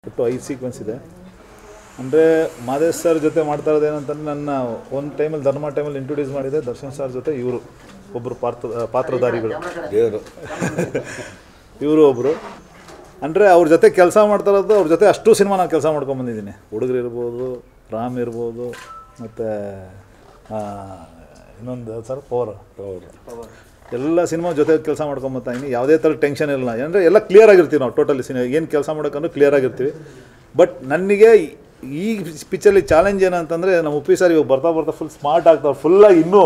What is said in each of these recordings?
ಒಟ್ಟು ಐದು ಸೀಕ್ವೆನ್ಸ್ ಇದೆ ಅಂದರೆ ಮಾದೇಶ್ ಸರ್ ಜೊತೆ ಮಾಡ್ತಾ ಇರೋದು ಏನಂತಂದ್ರೆ ನನ್ನ ಒಂದು ಟೈಮಲ್ಲಿ ಧರ್ಮ ಟೈಮಲ್ಲಿ ಇಂಟ್ರೊಡ್ಯೂಸ್ ಮಾಡಿದೆ ದರ್ಶನ್ ಸರ್ ಜೊತೆ ಇವರು ಒಬ್ಬರು ಪಾತ್ರ ಪಾತ್ರಧಾರಿಗಳು ದೇವರು ಇವರು ಒಬ್ಬರು ಅಂದರೆ ಅವ್ರ ಜೊತೆ ಕೆಲಸ ಮಾಡ್ತಾ ಇರೋದು ಅವ್ರ ಜೊತೆ ಅಷ್ಟು ಸಿನಿಮಾ ನಾನು ಕೆಲಸ ಮಾಡ್ಕೊಂಬಂದಿದ್ದೀನಿ ಹುಡುಗರು ಇರ್ಬೋದು ರಾಮ್ ಇರ್ಬೋದು ಮತ್ತು ಇನ್ನೊಂದು ಸರ್ ಪವರ್ ಹೌದು ಎಲ್ಲ ಸಿನಿಮಾ ಜೊತೆ ಕೆಲಸ ಮಾಡ್ಕೊಂಬತ್ತಾ ಇದ್ದೀನಿ ಯಾವುದೇ ಥರ ಟೆನ್ಷನ್ ಇರಲ್ಲ ಅಂದರೆ ಎಲ್ಲ ಕ್ಲಿಯರ್ ಆಗಿರ್ತೀವಿ ನಾವು ಟೋಟಲಿ ಸಿನಿಮಾ ಏನು ಕೆಲಸ ಮಾಡೋಕ್ಕಂದ್ರೆ ಕ್ಲಿಯರ್ ಆಗಿರ್ತೀವಿ ಬಟ್ ನನಗೆ ಈ ಪಿಚ್ಚಲ್ಲಿ ಚಾಲೆಂಜ್ ಏನಂತಂದರೆ ನಮ್ಮ ಉಪ್ಪಿ ಸರ್ ಇವಾಗ ಬರ್ತಾ ಬರ್ತಾ ಫುಲ್ ಸ್ಮಾರ್ಟ್ ಆಗ್ತಾವೆ ಫುಲ್ಲಾಗಿ ಇನ್ನೂ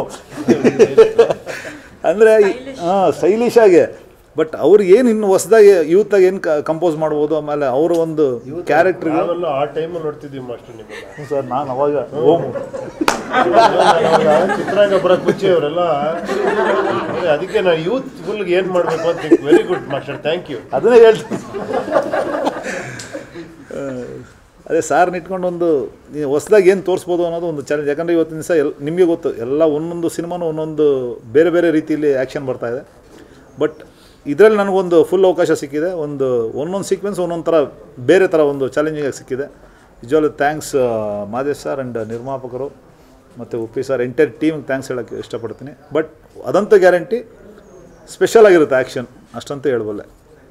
ಅಂದರೆ ಹಾಂ ಸ್ಟೈಲಿಶ್ ಆಗಿ ಬಟ್ ಅವ್ರಿಗೆ ಏನು ಇನ್ನು ಹೊಸದಾಗಿ ಯೂತಾಗಿ ಏನು ಕಂಪೋಸ್ ಮಾಡ್ಬೋದು ಆಮೇಲೆ ಅವರು ಒಂದು ಕ್ಯಾರೆಕ್ಟ್ರಿಗೆ ನಾವೆಲ್ಲ ಆ ಟೈಮಲ್ಲಿ ನೋಡ್ತಿದ್ವಿ ಮಾಸ್ಟರ್ ನಿಮ್ಮನ್ನ ಸರ್ ನಾನು ಅವಾಗ ಓಮು ಅವಾಗ ಚಿತ್ರಾಂಗ ಬರಕ್ ಮುಂಚೆ ಅವರೆಲ್ಲ ಅದೇ ಅದಕ್ಕೆ ನಾನು ಯೂತ್ ಫುಲ್ಗೆ ಏನು ಮಾಡಬೇಕು ಅಂತ very good master thank you ಅದನ್ನೇ ಹೇಳ್ತೀನಿ ಆ, ಅದೇ ಸಾರ್ನ ಇಟ್ಕೊಂಡು ಒಂದು ಹೊಸದಾಗಿ ಏನು ತೋರಿಸ್ಬೋದು ಅನ್ನೋದು ಒಂದು ಚಾಲೆಂಜ್ ಯಾಕಂದರೆ ಇವತ್ತಿನ ದಿವಸ ಎಲ್ ನಿಮಗೆ ಗೊತ್ತು ಎಲ್ಲ ಒಂದೊಂದು ಸಿನಿಮಾನು ಒಂದೊಂದು ಬೇರೆ ಬೇರೆ ರೀತಿಯಲ್ಲಿ ಆ್ಯಕ್ಷನ್ ಬರ್ತಾ ಇದೆ ಬಟ್ ಇದರಲ್ಲಿ ನನಗೊಂದು ಫುಲ್ ಅವಕಾಶ ಸಿಕ್ಕಿದೆ ಒಂದು ಒಂದೊಂದು ಸೀಕ್ವೆನ್ಸ್ ಒಂದೊಂದು ಥರ ಬೇರೆ ಥರ ಒಂದು ಚಾಲೆಂಜಿಂಗ್ ಸಿಕ್ಕಿದೆ ನಿಜವಾಗ್ಲೂ ಥ್ಯಾಂಕ್ಸ್ ಮಾದೇಶ್ ಸರ್ ಆ್ಯಂಡ್ ನಿರ್ಮಾಪಕರು ಮತ್ತು ಉಪ್ಪಿ ಸರ್ ಎಂಟೈರ್ ಟೀಮ್ಗೆ ಥ್ಯಾಂಕ್ಸ್ ಹೇಳೋಕ್ಕೆ ಇಷ್ಟಪಡ್ತೀನಿ ಬಟ್ ಅದಂತೂ ಗ್ಯಾರಂಟಿ ಸ್ಪೆಷಲ್ ಆಗಿರುತ್ತೆ ಆ್ಯಕ್ಷನ್ ಅಷ್ಟಂತೂ ಹೇಳ್ಬಲ್ಲೆ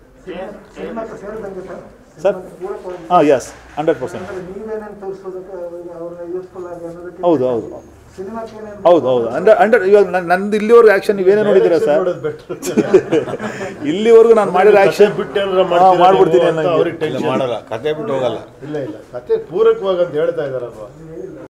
ಸರ್ ಹಾಂ ಎಸ್ ಹಂಡ್ರೆಡ್ ಪರ್ಸೆಂಟ್ ನೀವೇನೇನು ತೋರಿಸೋದಕ್ಕೆ ಅವ್ರನ್ನ ಯೂಸ್ಫುಲ್ ಆಗಿ ಅನ್ನೋದಕ್ಕೆ ಹೌದು ಹೌದು ಸಿನಿಮಾಕ್ಕೆ ಏನೇನು ಹೌದು ಹೌದು ಹಂಡ್ರೆಡ್ ಹಂಡ್ರೆಡ್ ಇವಾಗ ನನ್ನ ನಂದು ಇಲ್ಲಿವರೆಗೂ ಆ್ಯಕ್ಷನ್ ನೀವೇನೇ ನೋಡಿದ್ದೀರಾ ಸರ್ ನೋಡೋದು ಬೆಟರ್ ಇಲ್ಲಿವರೆಗೂ ನಾನು ಮಾಡಿರೋ ಆ್ಯಕ್ಷನ್ ಬಿಟ್ಟು ಏನಾರ ಮಾಡ್ಬಿಡ್ತೀನಿ ಮಾಡ್ಬಿಡ್ತೀನಿ ಅನ್ನಂಗೆ. ಅವ್ರಿಗೆ ಇಲ್ಲ ಟೆನ್ಷನ್ ಮಾಡಲ್ಲ ಕತೆ ಬಿಟ್ಟು ಹೋಗಲ್ಲ ಇಲ್ಲ ಇಲ್ಲ ಕತೆ ಪೂರಕವಾಗಿ ಅಂತ ಹೇಳ್ತಾ ಇದಾರಲ್ವಾ